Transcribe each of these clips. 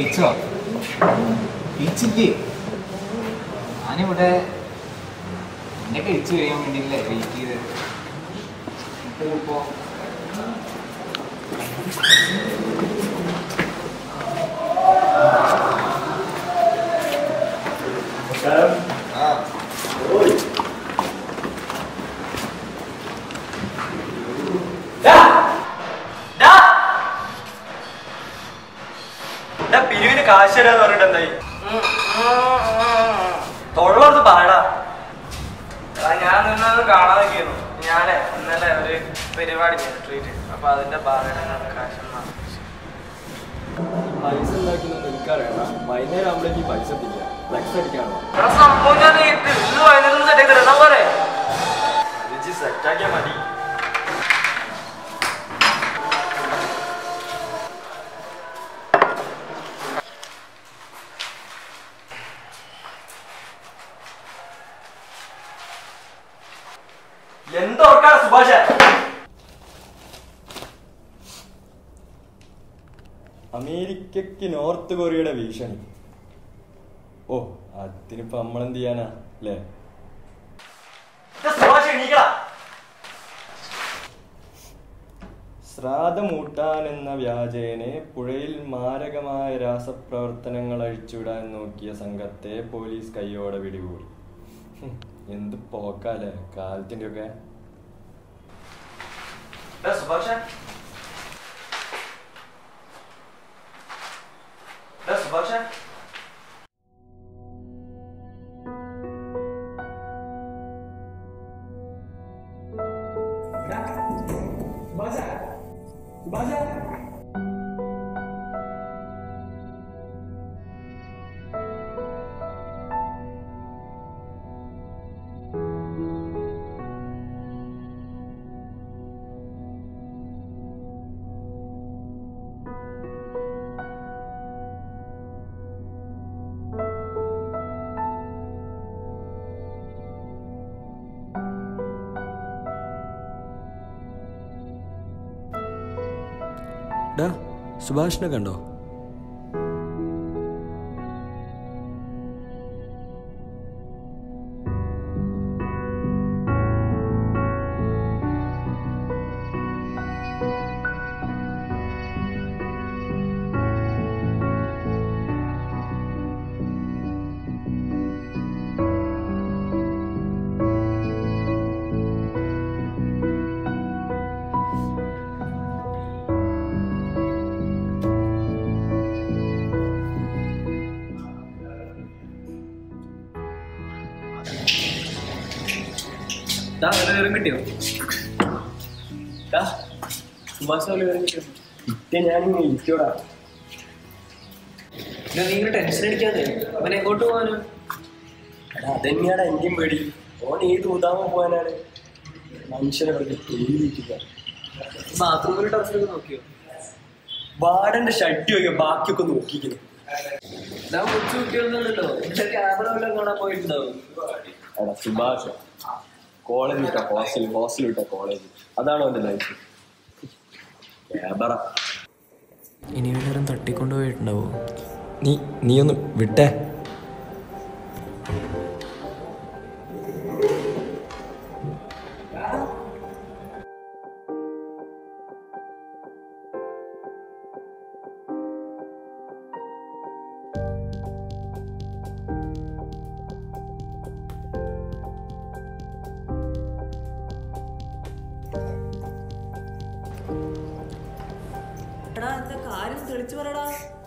കഴിച്ചോ കഴിച്ചില്ലേ ഞാനിവിടെ എന്നെ കഴിച്ചു കഴിയാൻ വേണ്ടിയില്ലേ വെയിറ്റ് ചെയ്തത് ഇപ്പോ പിരിവിന് കാശ് തരാന്ന് പറഞ്ഞിട്ട് എന്തായി തൊള്ളത് പാടാ ഞാൻ നിന്നത് കാണാൻ നിൽക്കുന്നു ഞാനേ ഇന്നലെ ഒരു പരിപാടി ട്രീറ്റ് അപ്പൊ അതിന്റെ ഭാഗമാണ് കാശ് പൈസ ഉണ്ടാക്കുന്നത് എനിക്കറിയണം വൈകുന്നേരം ആകുമ്പോഴേക്ക് പൈസ എത്തിക്കുക ഫ്ലെക്സ് അടിക്കാണോ സംഭവം ഞാൻ നീട്ട് ഇന്ന് വൈകുന്നേരം സെറ്റ് ആക്കി തരാം പോരെ സെറ്റാക്കിയാ മതി എന്തോർക്കാണ് സുഭാഷ അമേരിക്കക്ക് നോർത്ത് കൊറിയയുടെ ഭീഷണി ഓ അതിനിപ്പോ നമ്മളെന്ത് ചെയ്യാനാ അല്ലേ സുഭാഷ് എണീക്കടാ ശ്രാദ്ധമൂട്ടാൻ എന്ന വ്യാജേനെ പുഴയിൽ മാരകമായ രാസപ്രവർത്തനങ്ങൾ അഴിച്ചുവിടാൻ നോക്കിയ സംഘത്തെ പോലീസ് കൈയോടെ പിടികൂടി ഹും, എന്ത് പോക്കാലേ കാലത്തിന്റെ ഒക്കെ സുഭാഷ സുഭാഷ ഡാ സുഭാഷിനെ കണ്ടോ വിവരം കിട്ടിയോ സുഭാഷ് വിവരം കിട്ടിയോ ഞാനിങ്ങനെ ഇരിക്കോടാ നീ ഇങ്ങനെ ടെൻഷൻ അടിക്കാതെ അവൻ എങ്ങോട്ട് പോകാനോ എടാ, അതന്നെയാണ് എന്റെയും പേടി ഓൻ ഏത് ഉദാമ പോകാനാണ് മനുഷ്യനെ വെറുതെ പേടിയിട്ടില്ല ബാത്റൂമിൽ ഡ്രസ്സൊക്കെ നോക്കിയോ വാടന്റെ ഷഡ്ഡി ഒഴികെ ബാക്കിയൊക്കെ നോക്കിക്കുന്നു ഞാൻ ഉച്ച നോക്കിയൊന്നുമല്ലല്ലോ എന്റെ ക്യാമറ വല്ലതും കാണാൻ പോയിട്ടുണ്ടാവും എടാ സുഭാഷ് കോളേജ് വിട്ട ഹോസ്റ്റൽ ഹോസ്റ്റൽ വിട്ട കോളേജ് അതാണോ എന്റെ ലൈഫ് ക്യാമറ ഇനി വല്ലവരും തട്ടിക്കൊണ്ടുപോയിട്ടുണ്ടാവോ നീ നീ ഒന്ന് വിട്ടേ എടാ എന്താ കാര്യം തെളിച്ചു പറയടാ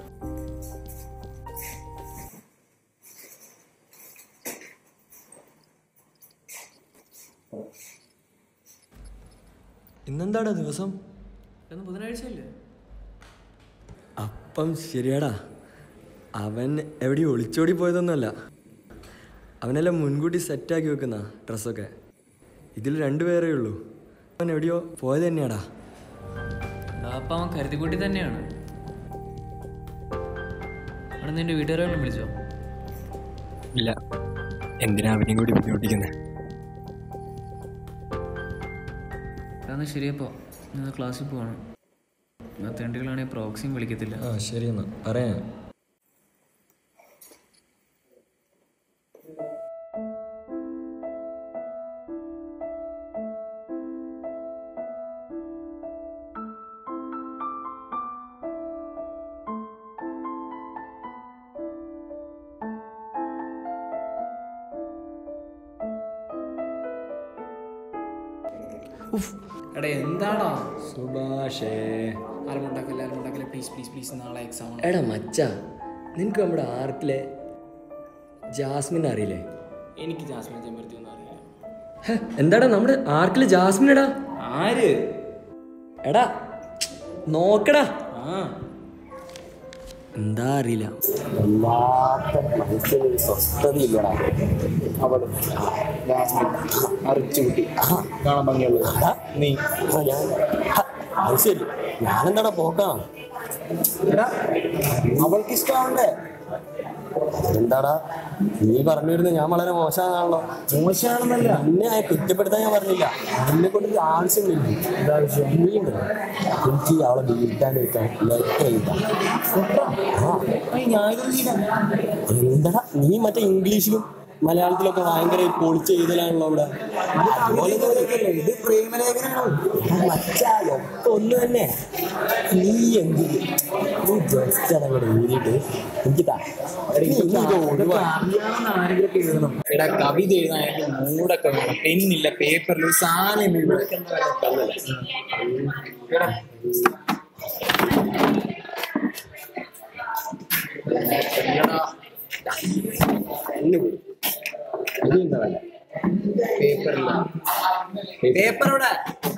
ഇന്നെന്താടാ ദിവസം ഇന്ന് ബുധനാഴ്ചയല്ലേ അപ്പം ശരിയാടാ അവൻ എവിടെയും ഒളിച്ചോടി പോയതൊന്നുമല്ല അവനെല്ലാം മുൻകൂട്ടി സെറ്റാക്കി വെക്കുന്ന ഡ്രസ്സൊക്കെ ഇതിൽ രണ്ടുപേരേ ഉള്ളൂ അവൻ എവിടെയോ പോയത് തന്നെയാടാ അപ്പൊ അവൻ കരുതിക്കുട്ടി തന്നെയാണ് അവിടെ നിന്റെ വീട്ടുകാരെല്ലാം വിളിച്ചോ ഇല്ല എന്തിനാ അവനെയും കൂടി ബുദ്ധിമുട്ടിക്കുന്നത് അതാണ് ശരിയപ്പോ ഞാൻ ക്ലാസ്സിൽ പോവാണ് ആ തെണ്ടികളാണെങ്കിൽ പ്രോക്സിയും വിളിക്കത്തില്ല ആ ശരി എന്നാ പറയാം എടാ എന്താടാ സുഭാഷേ അലമുണ്ടാക്കല്ലേ അലമുണ്ടാക്കല്ലേ പ്ലീസ് പ്ലീസ് പ്ലീസ് നാളെ എക്സാം ആണ് എടാ മച്ച നിനക്ക് നമ്മുടെ ആർക്കിലെ ജാസ്മിൻ അറിയില്ലേ എനിക്ക് ജാസ്മിൻ ചെമ്പരത്തി ഒന്നും അറിയില്ല ഹെ, എന്താടാ നമ്മുടെ ആർക്കിലെ ജാസ്മിൻ എടാ ആര് എടാ നോക്കടാ ആ എന്താ അറിയില്ല വല്ലാത്ത മനസ്സിനൊരു സ്വസ്ഥതയില്ലടാ അവള് അരച്ചുകുട്ടി കാണാൻ ഭംഗിയുള്ളത് നീ ആ, ഞാൻ ഹ, അത് ശരി ഞാനെന്താടാ പോക്കാം എടാ അവൾക്ക് ഇഷ്ടമാവണ്ടേ എന്താടാ നീ പറഞ്ഞു വരുന്നത് ഞാൻ വളരെ മോശമാണല്ലോ മോശമാണെന്നല്ല എന്നെ ആ കുറ്റപ്പെടുത്താൻ ഞാൻ പറഞ്ഞില്ല എന്നെ കൊണ്ട് ഒരു ആവശ്യമില്ല എന്താവശ്യം നീ ഉണ്ടല്ലോ, എനിക്ക് അവളെ വീട്ടാൻ വെക്കാൻ ലെറ്റർ എഴുതാം എന്താടാ നീ മറ്റേ ഇംഗ്ലീഷിലും മലയാളത്തിലൊക്കെ ഭയങ്കര പൊളിച്ച് എഴുതലാണല്ലോ അവിടെ അതുപോലെ ഇത് പ്രേമലേഖനാണോ മച്ചാലൊക്കെ ഒന്ന് തന്നെ നീ എന്ത് നീ ജസ്റ്റ് അതങ്ങോട്ട് എഴുതിയിട്ട് എനിക്ക് താ. നീ ഇത് ഒഴിവാക്ക്. എടാ കവിത എഴുതാൻ എനിക്ക് മൂടൊക്കെ വേണം പെന്നില്ല പേപ്പറിൽ സാധനം ഇല്ല എടാ എടാ, പെണ്ണ് പോയി. ഇനി എന്താ വേണ്ടേ? പേപ്പറില്ല പേപ്പർ ഇവിടെ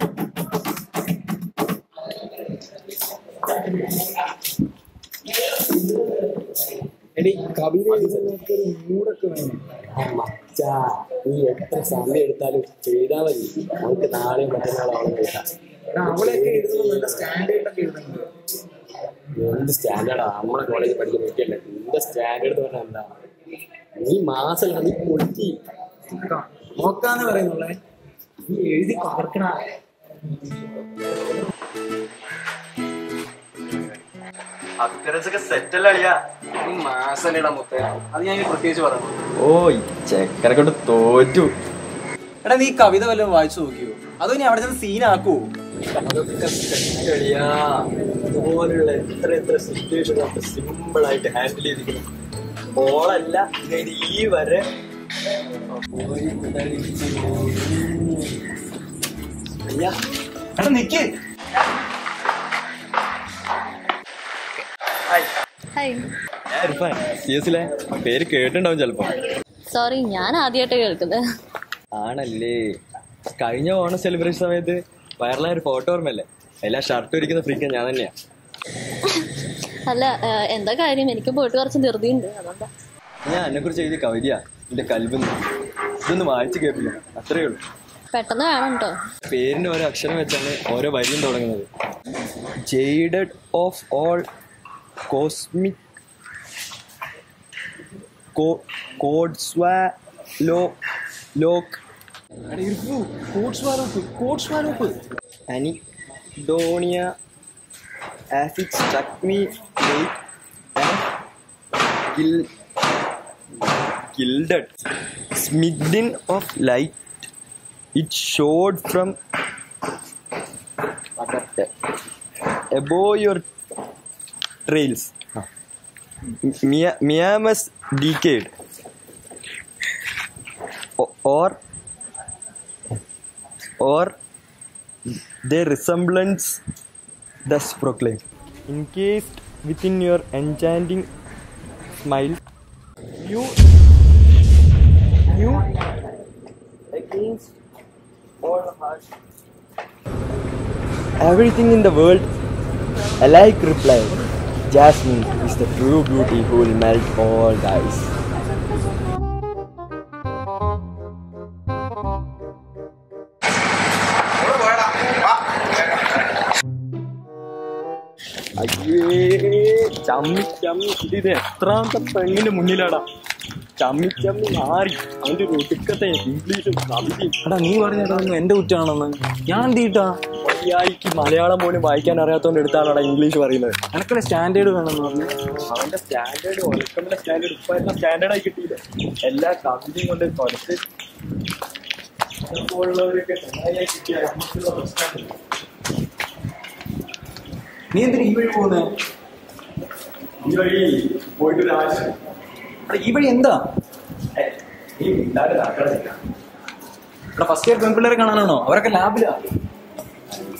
എടി കവിത എഴുതുന്നവർക്ക് ഒരു മൂടൊക്കെ വേണം ആ മച്ചാ നീ എത്ര സമയം എടുത്താലും ചെയ്താൽ മതി നമുക്ക് നാളെയും മറ്റന്നാളും അവളെ കേൾക്കാം എടാ, അവളെയൊക്കെ എഴുതുന്നത് നല്ല സ്റ്റാൻഡേർഡൊക്കെ എഴുതുന്നുണ്ട് എന്ത് സ്റ്റാൻഡേർഡാ നമ്മളെ കോളേജിൽ പഠിക്കുന്ന നോക്കിയല്ലേ നിന്റെ സ്റ്റാൻഡേർഡ് എന്ന് പറഞ്ഞാൽ എന്താ നീ മാസം നീ പൊളിക്കി നോക്കാന്ന് പറയുന്നുള്ളേ നീ എഴുതി പകർക്കണ അപ്പിയറൻസ് ഒക്കെ സെറ്റ് അല്ല അളിയാ നീ മാസല്ലേടാ മുത്തേ അത് ഞാൻ ഇനി പ്രത്യേകിച്ച് പറഞ്ഞു ഓ ഈ ചെക്കനെ കൊണ്ട് തോറ്റു എടാ നീ കവിത വല്ലതും വായിച്ചു നോക്കിയോ അതോ ഇനി അവിടെ ചെന്ന് സീനാക്കുവോ അതൊക്കെ set അളിയാ. ഇതുപോലുള്ള എത്ര എത്ര സിറ്റുവേഷൻ നമുക്ക് സിമ്പിൾ ആയിട്ട് ഹാൻഡിൽ ചെയ്തിരിക്കുന്നു ഓളല്ല ഇങ്ങനെ ഈ വരെ അയ്യാ എടാ നിക്ക് ഹായ് സി എസിലെ പേര് കേട്ടിണ്ടാവും ചെലപ്പോ സോറി ഞാൻ ആദ്യമായിട്ട് കേൾക്കുന്നത് ആണല്ലേ കഴിഞ്ഞ ഓണം സെലിബ്രേഷൻ സമയത്ത് വൈറലായ ഒരു ഫോട്ടോ ഓർമ്മല്ലേ എല്ലാ ഷർട്ട് ഒരിക്കുന്ന ഫ്രീക്കൻ ഞാൻ തന്നെയാ അല്ല ആ, എന്താ കാര്യം എനിക്ക് പോയിട്ട് കുറച്ച് ധൃതിയുണ്ട് അതുകൊണ്ടാ ഞാൻ എന്നെ കുറിച്ച് എഴുതിയ കവിതയാ എന്റെ കൽബിന്ന് ഇതൊന്ന് വായിച്ചു കേൾപ്പില്ല അത്രേ ഉള്ളൂ പെട്ടെന്ന് വേണം കേട്ടോ പേരിന്റെ ഓരോ അക്ഷരം വെച്ചാണ് ഓരോ വരിയും തുടങ്ങുന്നത് jaded of all cosmic codswallop lock anhedonia as it struck me late and gil- gilded, smitten of light, it showed from above your trails. Mia- Miamis decayed, O- or or their resemblance thus proclaimed. Encased within your enchanting smile, you you against all harsh. Everything in the world alike replied, Jasmine is the true beauty who will melt all the ice. അയ്യേ ചമ്മി ചമ്മി ഇത് ഇത് എത്രാമത്തെ പെണ്ണിന്റെ മുന്നിലാടാ ചമ്മി ചമ്മി മാറി അവന്റെ ഒരു ഒടുക്കത്തെ ഇംഗ്ലീഷും കവിതയും എടാ നീ പറഞ്ഞതൊന്നും എന്റെ കുറ്റാണെന്ന് ഞാൻ എന്ത് ചെയ്തിട്ടാ മലയാളിക്ക് മലയാളം പോലും വായിക്കാൻ അറിയാത്തോണ്ട് എടുത്താണോടാ ഇംഗ്ലീഷ് പറയുന്നത് എനക്കുള്ള സ്റ്റാൻഡേർഡ് വേണമെന്ന് പറഞ്ഞു അവന്റെ സ്റ്റാൻഡേർഡ് ഒലക്കമിന്റെ സ്റ്റാൻഡേർഡ് ഇപ്പൊ എല്ലാം സ്റ്റാൻഡേർഡായി കിട്ടിയില്ല എല്ലാ കവിതയും കൊണ്ട് കുറച്ച് ഉള്ളവരൊക്കെ ചങ്ങായിയായി കിട്ടിയ നമുക്കുള്ള പ്രശ്നമില്ല നീ എന്തിനാ ഈ വഴി പോകുന്നത് ഈ വഴി പോയിട്ട് ഒരു ആവശ്യം എടാ ഈ വഴി എന്താ നീ മിണ്ടാതെ നടക്കണില്ല എടാ ഫസ്റ്റ് ഇയർ പെൺപിള്ളേരെ കാണാനാണോ അവരൊക്കെ ലാബിലാ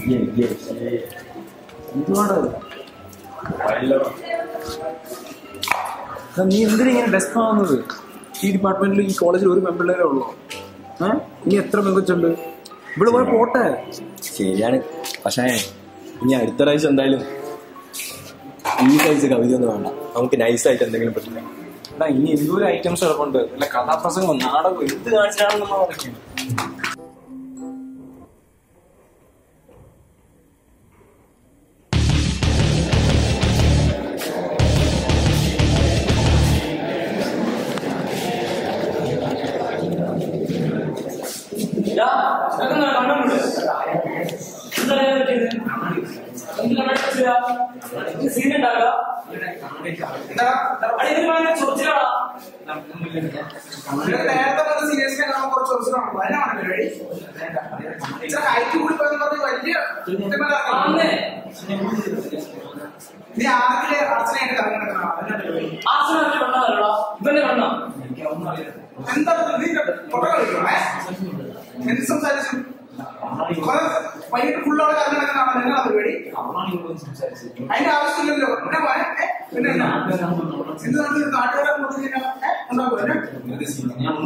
നീ എന്തിനാ ഇങ്ങനെ ഡെസ്ക് ആവുന്നത് ഈ ഡിപ്പാർട്ട്മെന്റിൽ ഈ കോളേജിൽ ഒരു പെൺപിള്ളേരേ ഉള്ളൂ ഏഹ് ഇനി എത്ര പെങ്കൊച്ചുണ്ട് ഇവിടെ പോയി പോട്ടെ ശരിയാണ് പക്ഷേ ഇനി അടുത്ത പ്രാവശ്യം എന്തായാലും ഈ സൈസ് കവിത ഒന്നും വേണ്ട നമുക്ക് നൈസായിട്ട് എന്തെങ്കിലും പറ്റില്ല എടാ ഇനി എന്തോരം ഐറ്റംസ് കിടപ്പുണ്ട് അല്ല കഥാപ്രസംഗം നാടകം എന്ത് കാണിച്ചാണ് നമ്മൾ പറയുന്നത് നേരത്തെ പറഞ്ഞ സീരിയസ് കാണാൻ കുറച്ച് ദിവസമാണ് വരാനാണ് പരിപാടി ഇച്ചിരി ഹൈറ്റ് കൂടി പോയെന്ന് പറഞ്ഞ് വലിയ ബുദ്ധിമുട്ടാണ്. നീ ആദ്യത്തിലെ അർച്ചനയായിട്ട് കറങ്ങണം അതിനാണ് പരിപാടി എന്താ നീ പൊട്ട കളിക്കണോ എന്ത് സംസാരിച്ചു കുറെ വൈകിട്ട് ഫുള്ളോടെ കറങ്ങി നടക്കുന്നതാണ് എന്നാ പരിപാടി അതിന്റെ ആവശ്യമില്ലല്ലോ പിന്നെ പോയെ? ഏ? പിന്നെ എന്നാ? എന്ത് നടന്നു നാട്ടുകാരെ മൊത്തം ഇങ്ങനെ, ഏ? ഉണ്ടാക്കുമോ? എന്നാ?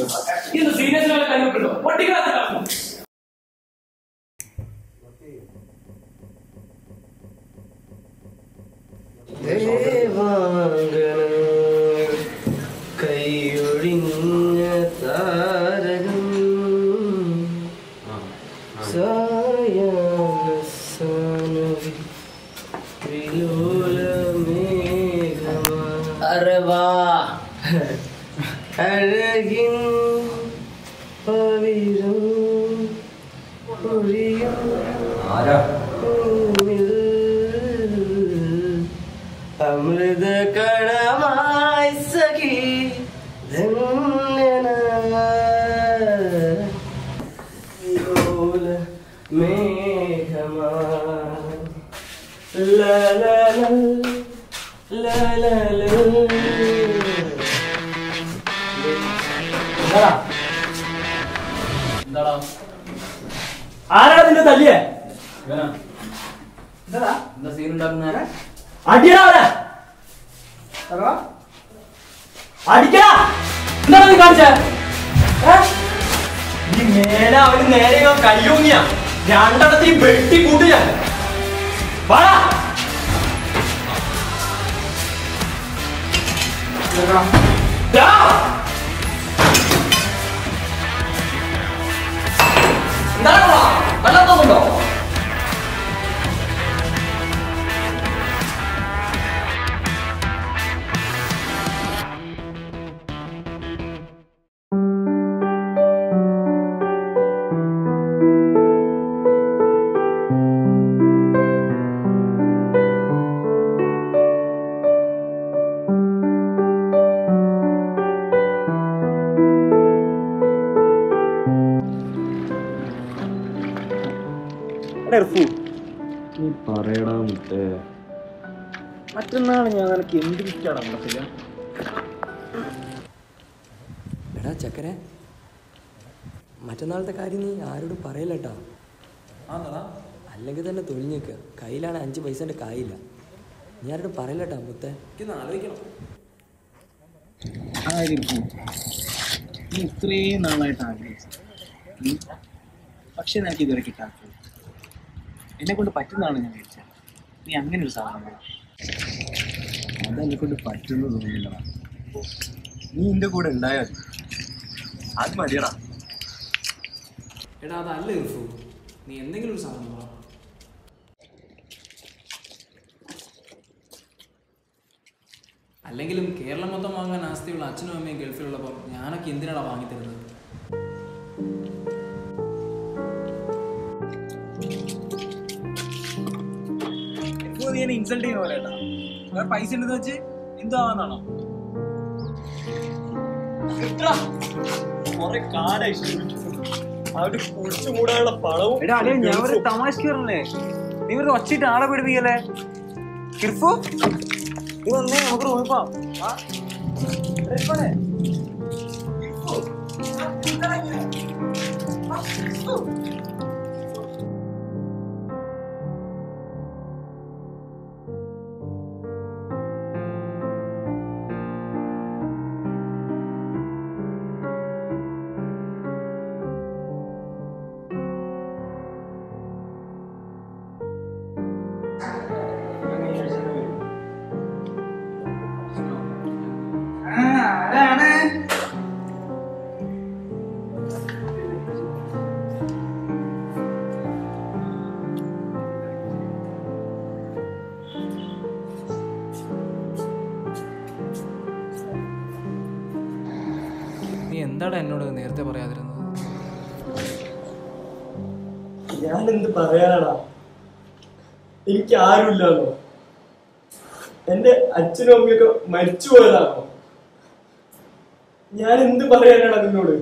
കൈയൊഴിഞ്ഞ താരകം അരവാ അഴകിൻ പവിഴം ഒഴിയും അമൃത കണമായി സഖി ധന്യന വിലോല മേഘമാ ല ല ല ല ല ല ആരാ നിന്നെ തല്ലിയേ എന്താ സീൻ ഉണ്ടാക്കുന്ന അടിയടാ അവനെ അടിക്കടാ എന്താണ് നീ കാണിച്ചേ ഏ? ഈ മേലെ അവന് നേരെ ഇവൻ കയ്യൂങ്ങിയ രണ്ടെണ്ണത്തിൽ വെട്ടി കൂട്ടി ഞാൻ വാടാ ദാ. എന്താടാ വല്ലാത്തോന്നുണ്ടോ നീ പറയടാ മുത്തേ മറ്റന്നാൾ ഞാൻ നിനക്ക് എന്ത് ഗിഫ്റ്റാണ് നടത്തില്ല എടാ ചക്കരെ മറ്റന്നാളത്തെ കാര്യം നീ ആരോടും പറയല്ലട്ടാ അല്ലെങ്കിൽ തന്നെ തൊഴിഞ്ഞേക്കുക കയ്യിലാണ് അഞ്ച് പൈസൻ്റെ കായില്ല നീ ആരോടും പറയല്ലട്ടാ മുത്തേ ആയിരിക്കും നീ ഇത്രയും നാളായിട്ട് ആഗ്രഹിച്ചു ഉം. പക്ഷെ നിനക്ക് ഇതുവരെ കിട്ടാത്തത് എന്നെ കൊണ്ട് പറ്റുന്നതാണ് ഞാൻ വിചാരിച്ചത് നീ അങ്ങനെ ഒരു സാധനം വേണം. അതെന്നെ കൊണ്ട് പറ്റുന്നു തോന്നുന്നില്ലടാ നീ എൻ്റെ കൂടെ ഉണ്ടായാൽ മതി അത് മതിയടാ എടാ അതല്ല ഇർഫു നീ എന്തെങ്കിലും ഒരു സാധനം പറ അല്ലെങ്കിലും കേരളം മൊത്തം വാങ്ങാൻ ആസ്തിയുള്ള അച്ഛനും അമ്മയും ഗൾഫിലുള്ളപ്പോൾ ഞാനൊക്കെ എന്തിനാടാ വാങ്ങിത്തരുന്നത് ഇപ്പൊ നീ എന്നെ ഇൻസൾട്ട് ചെയ്യുന്ന പോലെ കേട്ടാ വേറെ പൈസ ഉണ്ടെന്ന് വെച്ച് എന്താവാന്നാണോ കുറെ കാലായി അവര് കുടിച്ചു മൂടാനുള്ള പണവും എടാ അല്ലേ ഞാൻ ഒരു തമാശക്ക് പറഞ്ഞേ നീ വെറുതെ ഒച്ചിട്ട് ആളെ പിടിപ്പിക്കല്ലേ കിർഫു നീ വന്നേ നമുക്ക് റൂമിൽ പോവാം ആ? എടാ, ഇരിപ്പാണേ. കിർഫു. ആ, ഇതാ ഇങ്ങനെ. ആ, കിർഫു. എന്താടാ എന്നോട് നേരത്തെ പറയാതിരുന്നത് ഞാൻ എന്ത് പറയാനാടാ എനിക്ക് ആരുമില്ലല്ലോ എന്റെ അച്ഛനും അമ്മയൊക്കെ മരിച്ചു പോയതാണോ ഞാൻ എന്ത് പറയാനാടാ നിന്നോട്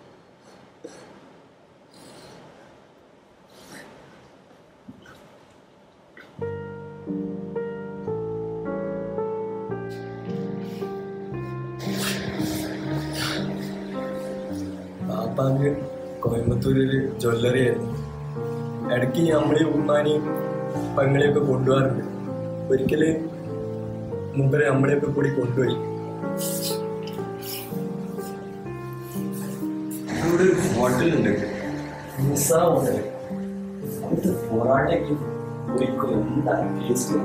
പാപ്പാങ്ക് കോയമ്പത്തൂരില് ജ്വല്ലറി ആയിരുന്നു ഇടയ്ക്ക് നമ്മളെ ഉമ്മാനെയും പങ്ങളെയൊക്കെ കൊണ്ടുപോകാറുണ്ട് ഒരിക്കല് മുമ്പേ നമ്മളെയൊക്കെ കൂടി കൊണ്ടുപോയി ഇവിടെ ഒരു ഹോട്ടലുണ്ട് നിസ ഹോട്ടൽ അവിടുത്തെ പൊറാട്ടയ്ക്ക് പൊരിക്കും എന്താ ടേസ്റ്റ്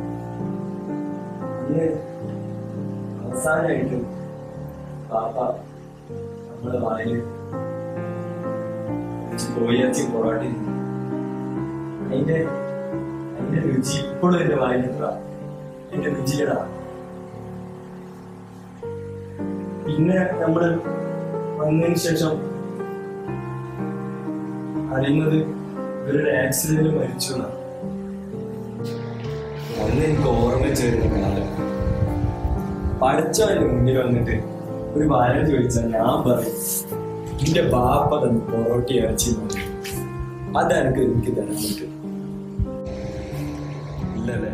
അന്ന് അവസാനമായിട്ടും പാപ്പ നമ്മളെ വായിൽ കോഴിയച്ചി പൊറാട്ട തിന്നു. അതിന്റെ അതിന്റെ രുചി ഇപ്പോഴും എന്റെ വായിലെത്താ എന്റെ രുചിയടാ പിന്നെ നമ്മള് വന്നതിന് ശേഷം അറിയുന്നത് ഇവരുടെ ആക്സിഡന്റിൽ മരിച്ചു എന്നാ അന്ന് എനിക്ക് ഓർമ്മ ചേരുന്ന കാലം പഠിച്ചവന്റെ മുന്നിൽ വന്നിട്ട് ഒരു വാരം ചോദിച്ചാൽ ഞാൻ പറയും എന്റെ ബാപ്പ തന്നു പൊറോട്ടി ഇറച്ചി മതി അതെനിക്ക് എനിക്ക് തരാൻ പറ്റും ഇല്ലല്ലേ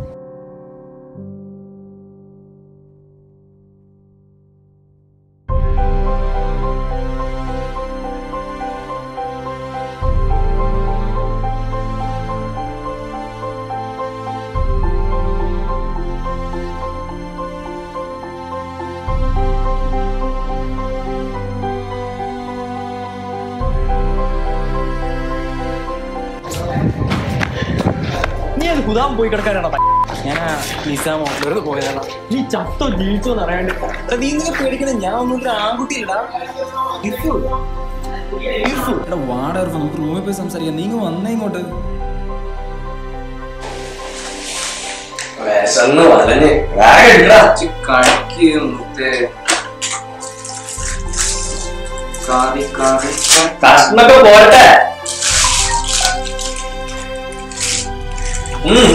നീ അത് കുതാൻ പോയി കിടക്കാനാണോ ഞാൻ നിസാമോ വെറുതെ പോയതാണോ നീ ചത്തോ ജീവിച്ചോ എന്ന് അറിയാണ്ട് എടാ, നീ ഇങ്ങനെ പേടിക്കണ ഞാൻ ഒന്നും ഒരു ആൺകുട്ടിയില്ലടാ ഇർഫു. ഇർഫു. എടാ വാടാ ഇർഫു, നമുക്ക് റൂമിൽ പോയി സംസാരിക്കാം നീ ഇങ്ങ് വന്നേ ഇങ്ങോട്ട് വിശന്ന് വലഞ്ഞ് വേഗം എടുക്കടാ. കഴിക്ക് മുത്തേ കാറി കാറി കഷ്ണൊക്കെ പോരട്ടെ ഉം.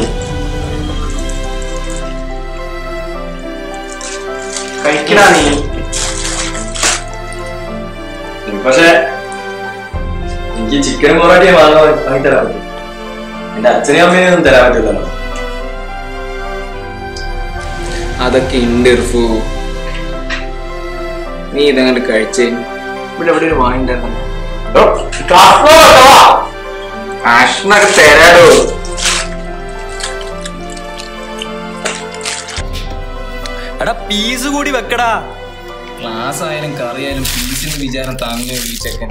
കഴിക്കടാ നീ പക്ഷെ എനിക്ക് ചിക്കൻ പൊറോട്ടിയെ വാങ്ങാൻ വാങ്ങി തരാൻ പറ്റും എന്റെ അച്ഛനെയും അമ്മയും ഒന്നും തരാൻ പറ്റില്ലല്ലോ അതൊക്കെ ഉണ്ട് ഇർഫു നീ ഇതങ്ങോട്ട് കഴിച്ചേ ഇവിടെ എവിടെ ഒരു വാങ്ങിണ്ടായിരുന്നു ഭക്ഷണൊക്കെ തരാടോ എടാ പീസ് കൂടി വെക്കടാ ക്ലാസ് ആയാലും കറി ആയാലും പീസിന് വിചാരം താങ്ങി ഈ ചെക്കൻ